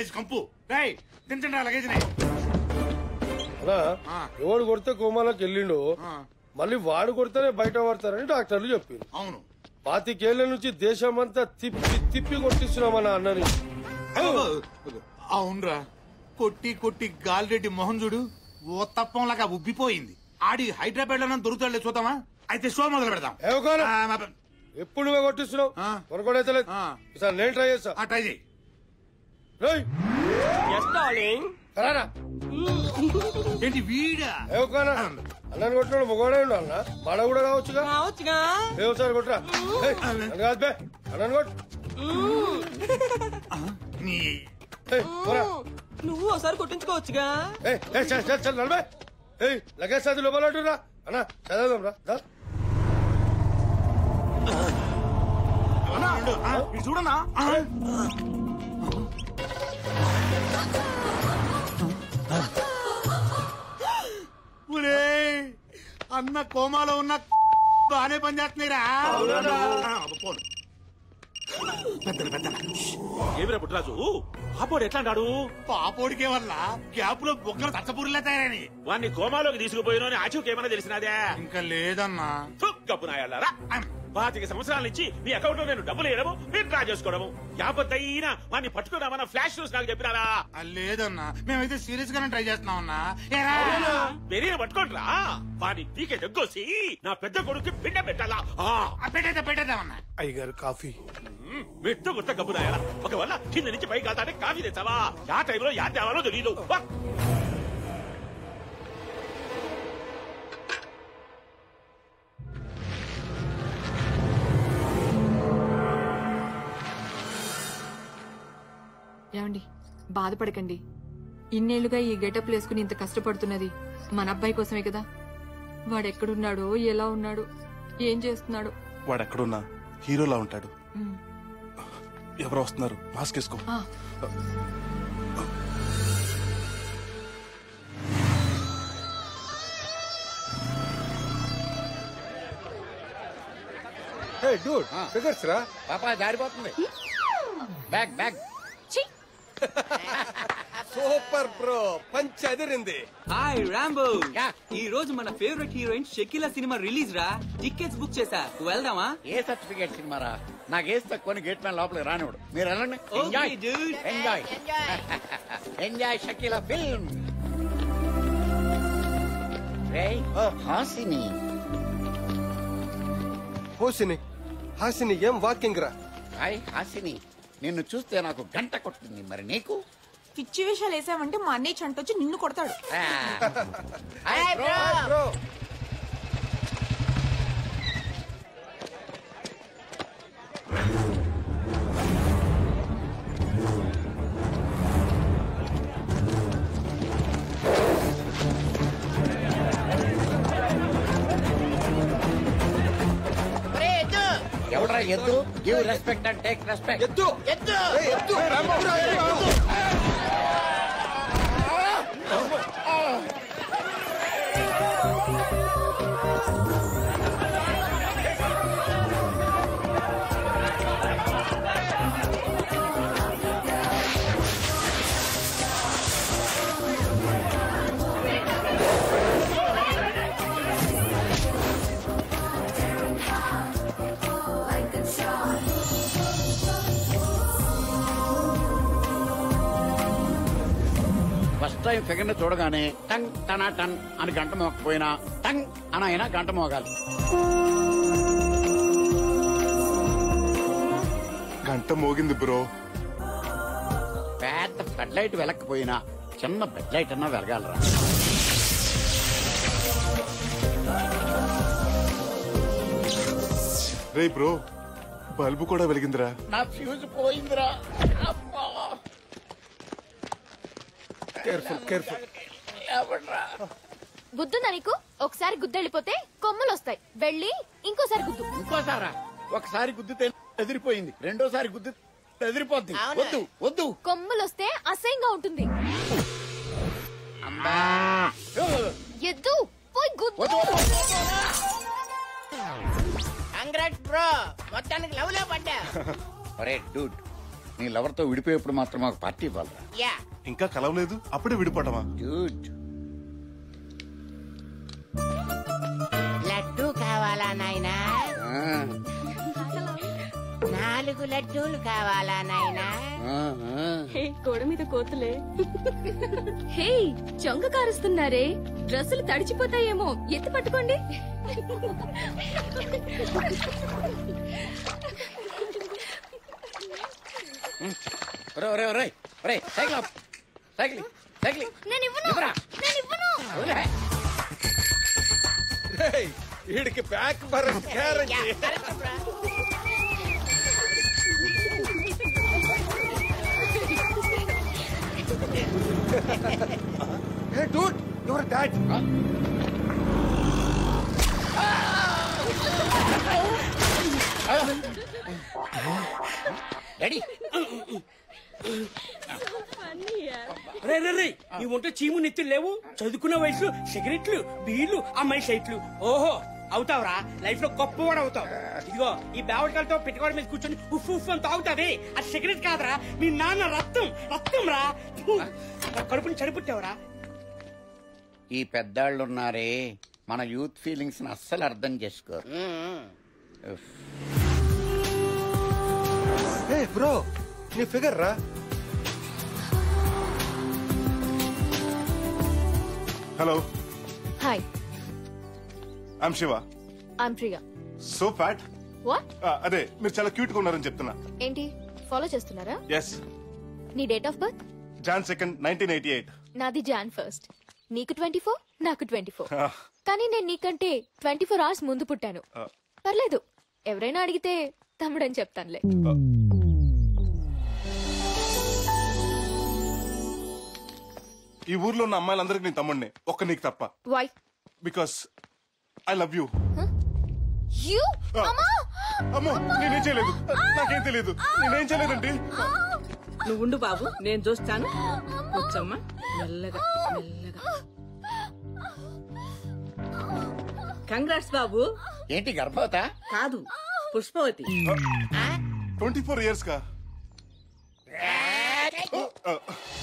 Luggage కంపు రై దించండి ఆ luggage అలా ఎవడు కొడితే కోమాలకు వెళ్ళిండు మళ్ళీ వాడు కొడితేనే బయట పడతారని డాక్టర్లు చెప్పారు అవును పాతికేళ్ల నుంచి దేశమంతా తిప్పి తిప్పి కొట్టిస్తున్నామన్న అన్నని అవునరా కొట్టి కొట్టి గాలిరెడ్డి మొహం చూడు ఓ తప్పంలాగా ఉబ్బిపోయింది ఆడి హైదరాబాద్ లో దొరుకుతాడులే చూద్దామా అయితే షో మొదలు పెడదాం ఏ ఒకరు? ఆ, మా- ఎప్పుడు నువ్వే కొట్టిస్తున్నావు ఆ. కొనకొడైతే లేదు ఆ. ఈసారి నేను ట్రై చేస్తా ఆ, ట్రై చేయి రేయ్, ఎస్ డార్లింగ్ రారా. ఏంటి వీడా ఏ ఒకనా? అన్నని కొట్టినాడు మొగోడే అన్న మాడ కూడా కావచ్చుగా రావచ్చుగా ఏ ఒకసారి కొట్టరా ఏయ్, నన్ను కాదు బే అన్నని కొట్టు నీ ఏయ్, పోరా. నువ్వు ఒకసారి కొట్టించుకోవచ్చుగా ఏయ్, ఏయ్, చల్ చల్ చల్ నలభై ఏయ్ లగేజ్ చదివి లోపల అంటురా అన్న చదవదాం రా దా. అన్నా, ఉండు. ఆ, ఇటు చూడన్నా ఆ. ఒరేయ్, అన్న కోమాలో ఉన్న బానే పనిచేస్తున్నాయిరా ఆ, పోను. పెద్దలు పెద్దలు ఏమిరా పుట్టరాజు పాపోడు ఎట్లా అన్నాడు పాపోడికే వల్ల గ్యాప్ లో బొక్కలు తచ్చపూరిలా తయారని వాడిని కోమాలోకి తీసుకుపోయిన అని ఆచూకి ఏమైనా తెలిసినదే ఇంకా లేదన్నా గప్పు నాయాలారా పాతిక సంవత్సరాల నుంచి మీ అకౌంట్ లో నేను డబ్బులు వేయడము మీరు డ్రా చేసుకోవడము యాపత్తైనా వాడిని పట్టుకున్నామన్న ఫ్లాష్ న్యూస్ నాకు చెప్పినారా ఆ, లేదన్నా మేమైతే సీరియస్ గానే ట్రై చేస్తున్నాం అన్నా ఏరా? పెరిగిన పట్టుకోండిరా వాడిని పీకే దగ్గొసి నా పెద్ద కొడుకు పిండ పెట్టాలా ఆ, ఆ, పెట్టేద్దాం పెట్టేద్దామన్నా అయ్యగారు కాఫీ మ్, మెట్టు గుర్త గబ్బు నాయాలా ఒకవేళ కింద నుంచి పైకి కాదంటే కాఫీ తెచ్చావా యా టైంలో యా తేవాలో తెలియదు వా. ఏమండి బాధపడకండి ఇన్నేళ్లుగా ఈ గెటప్ వేసుకుని ఇంత కష్టపడుతున్నది మన అబ్బాయి కోసమే కదా వాడెక్కడున్నాడో ఎలా ఉన్నాడు ఏం చేస్తున్నాడు వాడు ఎక్కడున్నా హీరోలా ఉంటాడు ఉమ్. ఎవరు వస్తున్నారు మాస్క్ వేసుకో ఆ, ఫిగర్స్ రా పాపా జారిపోతుంది bag bag super bro punch అదిరింది హాయ్ రాంబో యా. ఈ రోజు మన favourite heroine Shakeela cinema release రా టికెట్స్ బుక్ చేసా వెళ్దామా ఏ సర్టిఫికేట్ సినిమారా నాకు వేసి తక్కువ గేట్ మ్యాన్ లోపలికి రానివాడు మీరు వెళ్ళండి enjoy Okay, dude. Enjoy enjoy Shakeela film రేయ్ హాసిని హోసిని హాసిని ఏం వాకింగ్ రా హాయ్ హాసిని నిన్ను చూస్తే నాకు గంట కొట్టింది మరి నీకు పిచ్చి వేషాలు వేసావంటే మా అన్నయ్య చంటొచ్చి నిన్ను కొడతాడు ఆ. హాయ్ బ్రో బ్రో ఎవడరా ఎద్దు give respect and take respect ఎద్దు ఎద్దు ఏయ్, ఎద్దు ఎద్దురా, ఎద్దు. ఫస్ట్ టైం ఫిగర్ ని చూడగానే టంగ్ టనా టన్ అని గంట మోకపోయినా టంగ్ అని అయినా గంట మోగాలి గంట మోగింది బ్రో పెద్ద బెడ్ లైట్ వెలకపోయినా చిన్న బెడ్ లైట్ అన్నా వెలగాలరా రే బ్రో బల్బు కూడా వెలిగిందిరా నా ఫ్యూజ్ పోయిందిరా అబ్బా. కేర్ఫుల్ కేర్ఫుల్ ఎవడ్రా? గుద్దుందా నీకు ఒకసారి గుద్దెళ్ళిపోతే కొమ్ములు వస్తాయి వెళ్ళి ఇంకోసారి గుద్దు ఇంకోసారా ఒకసారి గుద్దితే ఎదిరిపోయింది రెండోసారి గుద్ది ఎదిరిపోద్ది వద్దు వద్దు కొమ్ములు వస్తే అసహ్యంగా ఉంటుంది ఎద్దు పోయి గుద్దు వద్దు వద్దు. కంగ్రాట్స్ బ్రో మొత్తానికి లవ్ లో పడ్డా ఒరే డూడ్ నీ లవర్ తో విడిపోయేప్పుడు మాత్రం మాకు పార్టీ ఇవ్వాలరా యా ఇంకా కలవలేదు అప్పుడే విడిపోవటమా గుడ్ లడ్డు కావాలా నాయనా నాలుగు లడ్డూలు కావాలా నాయనా హే గోడ మీద కోతులే హే చొంగ కారుస్తున్నారే డ్రెస్సులు తడిచిపోతాయేమో ఎత్తి పట్టుకోండి ఒరే ఒరే ఒరే ఒరే సైకిల్ ఆపు. సైకిల్ ఇ- సైకిల్ ఇ. నేను ఇవ్వను ఇవ్వరా? నేను ఇవ్వను వదిలే. రేయ్, వీడికి బ్యాక్ బర్రెట్ guarantee hey dude your dad daddy రే రే రే ఈ వంట చీము నెత్తులు లేవు చదువుకున్న వయసు సిగరెట్లు బీర్లు అమ్మాయి సైట్లు ఓహో అవుతావురా లైఫ్ లో గొప్పవాడు అవుతావు ఇదిగో ఈ బావడికాలతో పెట్టుకోవడం మీద కూర్చొని ఉఫ్ ఉఫ్ అని తాగుతావే అది సిగరెట్ కాదురా మీ నాన్న రక్తం రక్తం రా ఫు, నా కడుపుని చడిపుట్టావురా ఈ పెద్దాళ్ళు ఉన్నారే మన యూత్ ఫీలింగ్స్ అస్సలు అర్థం చేసుకోరు ఉఫ్. హే బ్రో నీ ఫిగర్ రా hello hi I'm Shiva I'm Priya so fat what అదే మీరు చాలా క్యూట్ గా ఉన్నారని చెప్తున్నా ఏంటి ఫాలో చేస్తున్నారా ఎస్ నీ date of birth Jan second nineteen eighty eight నాది జాన్ ఫస్ట్ నీకు ట్వంటీ ఫోర్ నాకు ట్వంటీ ఫోర్ కానీ నేను నీకంటే ట్వంటీ ఫోర్ అవర్స్ ముందు పుట్టాను పర్లేదు ఎవరైనా అడిగితే తమ్ముడని చెప్తానులే ఈ ఊర్లో ఉన్న అమ్మాయిలందరికీ నీ తమ్ముడిని ఒక్క నీకు తప్ప why because I love you you అమ్మా అమ్మో నేనేం చేయలేదు నాకేం తెలియదు నేనేం చేయలేదండి నువ్వు ఉండు బాబు నేను చూస్తాను కూర్చోమ్మా మెల్లగా మెల్లగా కంగ్రాట్స్ బాబు ఏంటి గర్భవత కాదు పుష్పవతి ట్వంటీ ఫోర్ ఇయర్స్ కా